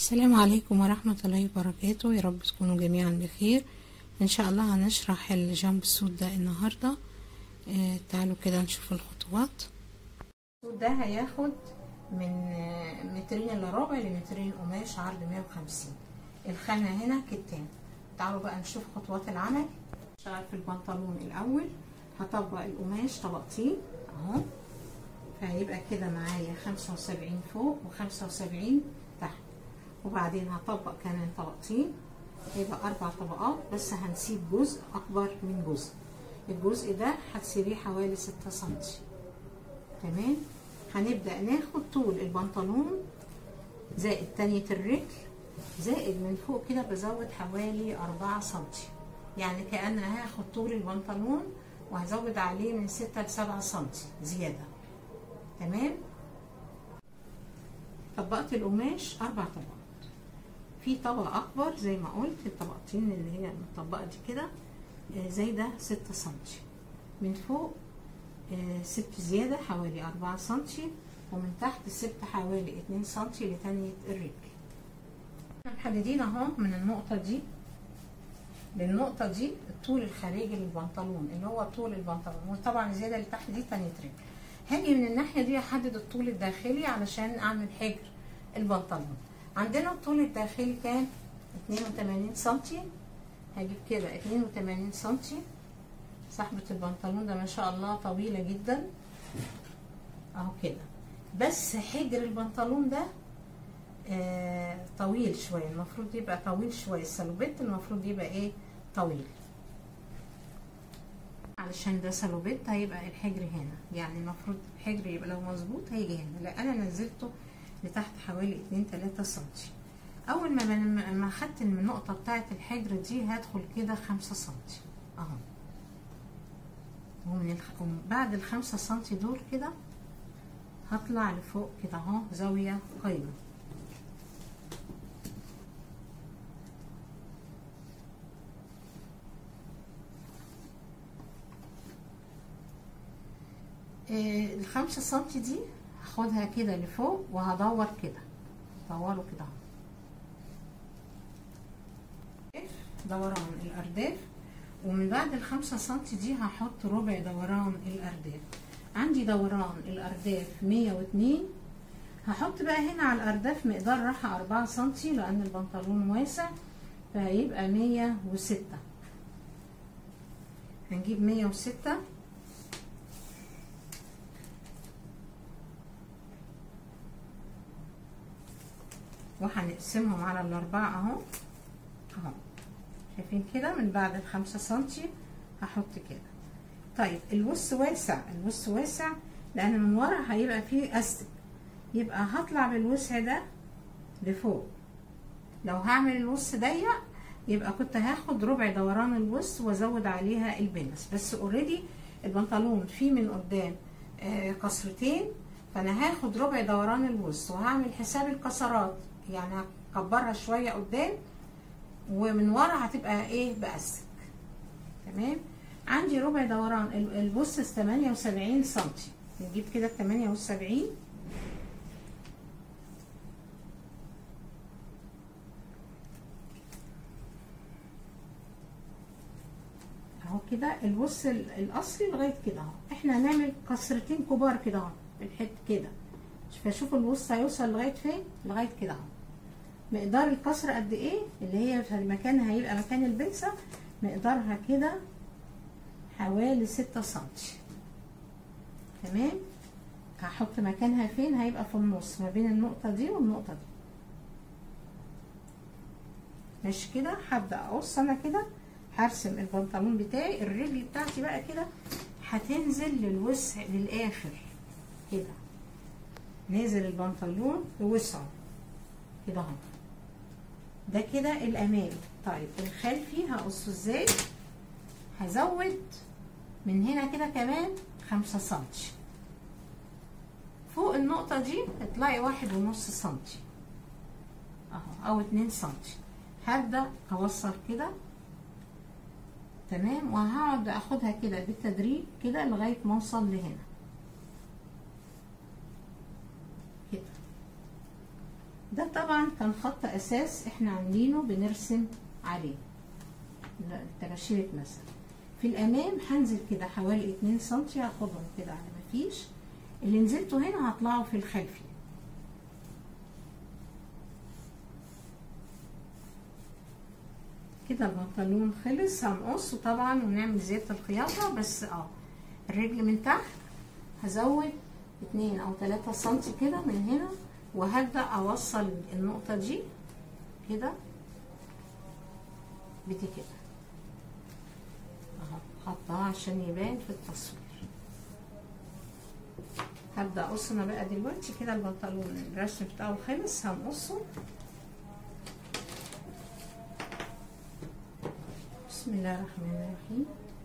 السلام عليكم ورحمة الله وبركاته يا رب تكونوا جميعا بخير ان شاء الله هنشرح الجامب سوت ده النهاردة آه تعالوا كده نشوف الخطوات السوت ده هياخد من آه مترين الا ربع لمترين قماش عرض مية وخمسين الخانة هنا كتان تعالوا بقى نشوف خطوات العمل اشتغل في البنطلون الاول هطبق القماش طبقتين اهو فهيبقى كده معايا خمسة وسبعين فوق وخمسة وسبعين تحت وبعدين هطبق كمان طبقتين هيبقى اربع طبقات بس هنسيب جزء اكبر من جزء الجزء ده هتسيبيه حوالي ستة سنتي تمام هنبدأ ناخد طول البنطلون زائد تانية الرجل زائد من فوق كده بزود حوالي أربعة سنتي يعني كأن هاخد طول البنطلون وهزود عليه من ستة لسبعة سنتي زيادة تمام طبقت القماش أربع طبقات في طبقة أكبر زي ما قلت الطبقتين اللي هي المطبقة دي كده زي ده ستة سنتي من فوق سبت زيادة حوالي أربعة سنتي ومن تحت سبت حوالي اتنين سنتي لتانية الرجل محددين اهو من النقطة دي للنقطة دي الطول الخارجي للبنطلون اللي هو طول البنطلون وطبعا الزيادة اللي تحت دي تانية رجل هاجي من الناحية دي احدد الطول الداخلي علشان اعمل حجر البنطلون عندنا الطول الداخلي كام 82 سنتي هجيب كده 82 سنتي صاحبة البنطلون ده ما شاء الله طويلة جدا اهو كده بس حجر البنطلون ده آه طويل شوية المفروض يبقى طويل شوية السلوبيت المفروض يبقى ايه طويل علشان ده سلوبيت هيبقى الحجر هنا يعني المفروض الحجر يبقى لو مظبوط هيجي هنا لا انا نزلته لتحت حوالي اتنين تلاتة سنتي اول ما ما خدت من النقطة بتاعة الحجر دي هدخل كده خمسة سنتي اهو ومن الخ... بعد الخمسة سنتي دول كده هطلع لفوق كده اهو زاوية قايمة إيه الخمسة سنتي دي هاخدها كده لفوق وهدور كده دوره كده دوران الارداف ومن بعد الخمسة سنتي دي هحط ربع دوران الارداف عندي دوران الارداف مية واتنين هحط بقى هنا على الارداف مقدار راحة اربعة سنتي لان البنطلون واسع فهيبقى مية وستة هنجيب مية وستة وهنقسمهم على الاربعة اهو اهو شايفين كده من بعد الخمسة سنتي هحط كده طيب الوس واسع الوس واسع لان من ورا هيبقى فيه استك يبقى هطلع بالوسع ده لفوق لو هعمل الوس ضيق يبقى كنت هاخد ربع دوران الوس وازود عليها البنس بس اوريدي البنطلون فيه من قدام آه كسرتين فانا هاخد ربع دوران الوس وهعمل حساب الكسرات يعني هكبرها شويه قدام ومن ورا هتبقى ايه بأسك تمام عندي ربع دوران البص 78 سنتي نجيب كده 78 اهو كده البص الاصلي لغايه كده اهو احنا هنعمل كسرتين كبار كده اهو الحته كده فشوفوا البص هيوصل لغايه فين لغايه كده اهو مقدار الكسر قد ايه اللي هي في المكان هيبقى مكان البنسة مقدارها كده حوالي ستة سنتي تمام هحط مكانها فين هيبقى في النص ما بين النقطة دي والنقطة دي ماشي كده هبدأ اقص انا كده هرسم البنطلون بتاعي الرجل بتاعتي بقى كده هتنزل للوسع للاخر كده نازل البنطلون لوسعه كده اهو ده كده الامامي طيب الخلفي هقصه ازاي هزود من هنا كده كمان خمسة سنتي فوق النقطة دي هتلاقي واحد ونص سنتي اهو او اتنين سنتي هبدأ اوصل كده تمام وهقعد اخدها كده بالتدريج كده لغاية ما اوصل لهنا كده ده طبعا كان خط اساس احنا عاملينه بنرسم عليه التباشيرة مثلا في الامام هنزل كده حوالي 2 سنتي هاخدهم كده على ما فيش اللي نزلته هنا هطلعه في الخلفي كده البنطلون خلص هنقصه طبعا ونعمل زيادة الخياطة بس اه الرجل من تحت هزود اتنين او تلاتة سنتي كده من هنا وهبدأ اوصل النقطة دي كده بدي كده اهو حطها عشان يبان في التصوير هبدأ اقص انا بقى دلوقتي كده البنطلون الرسم بتاعه خلص هنقصه بسم الله الرحمن الرحيم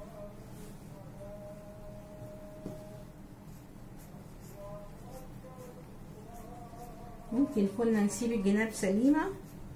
ممكن كنا نسيب الجناب سليمة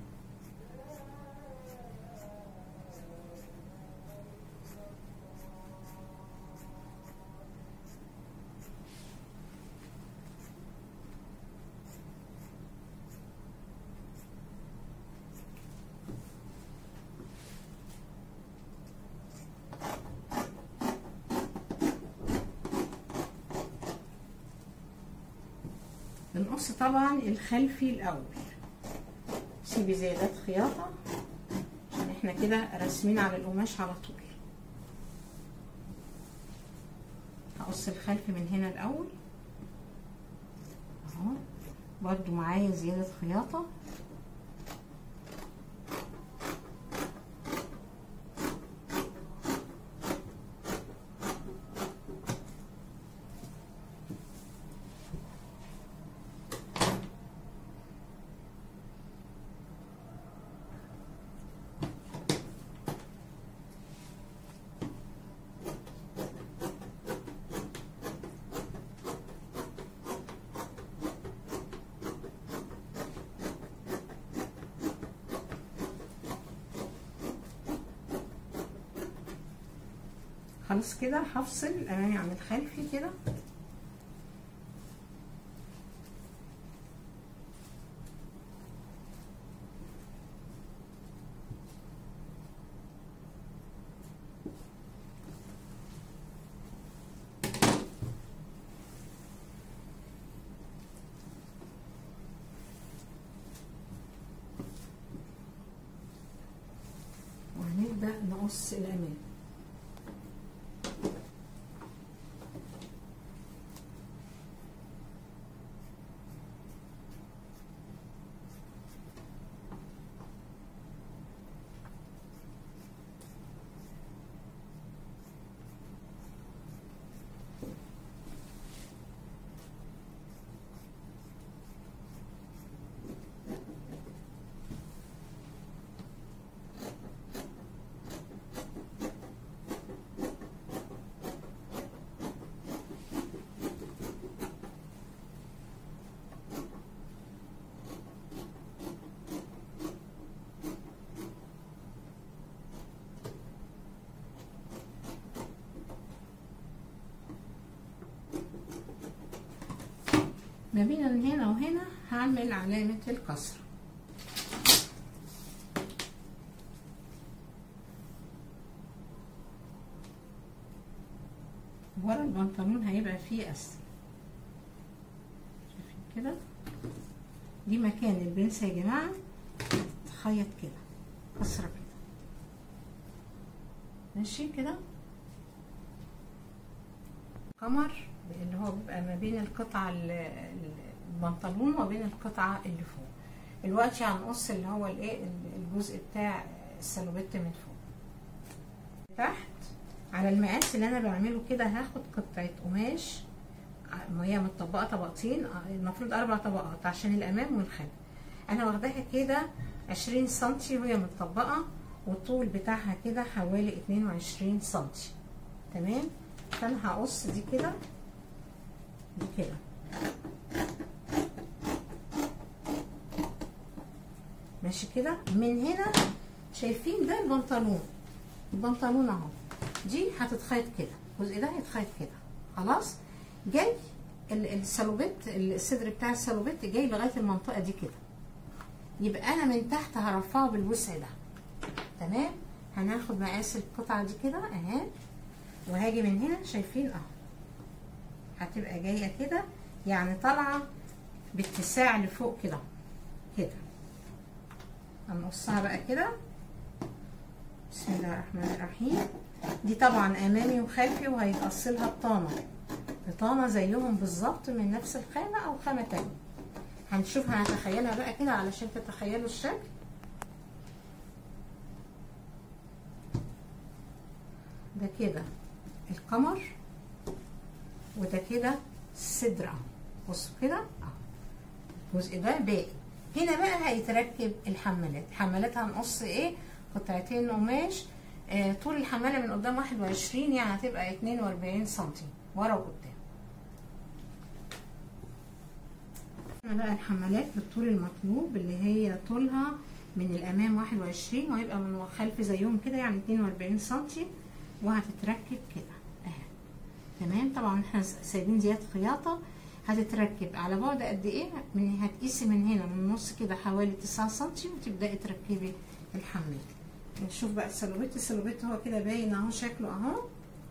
بنقص طبعا الخلفي الاول سيبي زيادات خياطه عشان احنا كده راسمين على القماش على طول هقص الخلفي من هنا الاول اهو برضو معايا زياده خياطه خلاص كده هفصل الامامي عن الخلفي كده وهنبدأ نقص الأمام ما بين هنا وهنا هعمل علامة الكسر ورا البنطلون هيبقى فيه أسر شايفين كده دي مكان البنسة يا جماعة تخيط كده كسرة كده ماشي كده قمر اللي هو بيبقى ما بين القطعة البنطلون وما بين القطعة اللي فوق دلوقتي هنقص اللي هو الايه الجزء بتاع السلوبيت من فوق تحت على المقاس اللي انا بعمله كده هاخد قطعة قماش وهي متطبقة طبقتين المفروض اربع طبقات عشان الامام والخلف انا واخداها كده عشرين سنتي وهي متطبقة والطول بتاعها كده حوالي اتنين وعشرين سنتي تمام فانا هقص دي كده دي كده ماشي كده من هنا شايفين ده البنطلون البنطلون اهو دي هتتخيط كده الجزء ده هيتخيط كده خلاص جاي السلوبيت الصدر بتاع السلوبيت جاي لغايه المنطقه دي كده يبقى انا من تحت هرفعه بالوسع ده تمام هناخد مقاس القطعه دي كده اهي وهاجي من هنا شايفين اهو هتبقى جايه كده يعني طالعه باتساع لفوق كده كده هنقصها بقى كده بسم الله الرحمن الرحيم دي طبعا امامي وخلفي وهيتقص لها بطانه بطانه زيهم بالظبط من نفس الخامه او خامه تانية هنشوف هنتخيلها بقى كده علشان تتخيلوا الشكل ده كده القمر وده كده الصدر اهو بصوا كده اهو الجزء ده باقي هنا بقى هيتركب الحمالات الحمالات هنقص ايه قطعتين قماش آه طول الحمالة من قدام واحد وعشرين يعني هتبقى اتنين واربعين سنتي ورا وقدام بقى الحمالات بالطول المطلوب اللي هي طولها من الامام واحد وعشرين وهيبقى من الخلف زيهم كده يعني اتنين واربعين سنتي وهتتركب كده اهي تمام طبعا احنا سايبين زيادة خياطة هتتركب على بعد قد ايه من هتقيسي من هنا من النص كده حوالي تسعة سنتي وتبدأي تركبي الحمال نشوف بقى السلوبيت السلوبيت هو كده باين اهو شكله اهو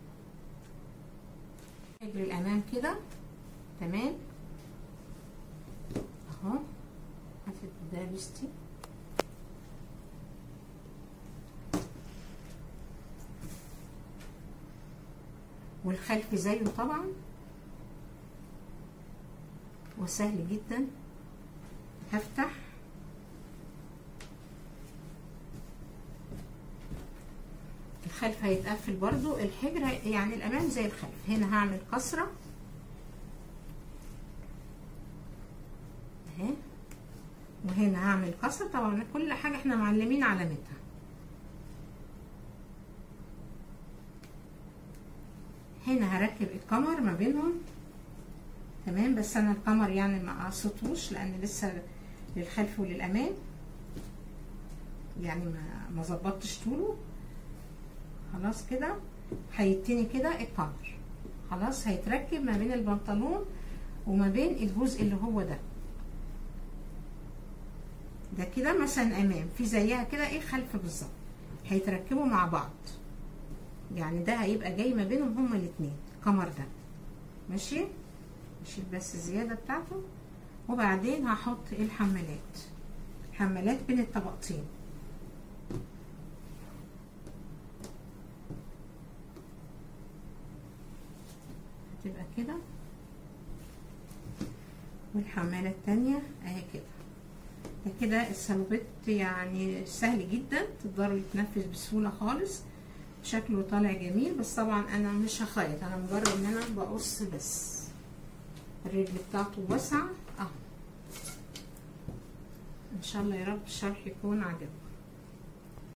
حجر الامام كده تمام اهو هتبدأ بستي والخلف زيه طبعا وسهل جدا هفتح الخلف هيتقفل برضو الحجر يعني الامام زي الخلف هنا هعمل كسرة اهي وهنا هعمل كسرة طبعا كل حاجة احنا معلمين علامتها هنا هركب الكمر ما بينهم تمام بس انا القمر يعني ما قصتوش لان لسه للخلف وللامام يعني ما ما ظبطتش طوله خلاص كده هيتني كده القمر خلاص هيتركب ما بين البنطلون وما بين الجزء اللي هو ده ده كده مثلا امام في زيها كده ايه خلف بالظبط هيتركبوا مع بعض يعني ده هيبقى جاي ما بينهم هما الاتنين القمر ده ماشي نشيل بس الزياده بتاعته وبعدين هحط الحمالات حمالات بين الطبقتين هتبقى كده والحمالة التانية اهي كده ده كده السلوبيت يعني سهل جدا تقدروا يتنفذ بسهولة خالص شكله طالع جميل بس طبعا انا مش هخيط انا مجرد ان انا بقص بس الرجل بتاعته واسعة اهو ان شاء الله يا رب الشرح يكون عجبكم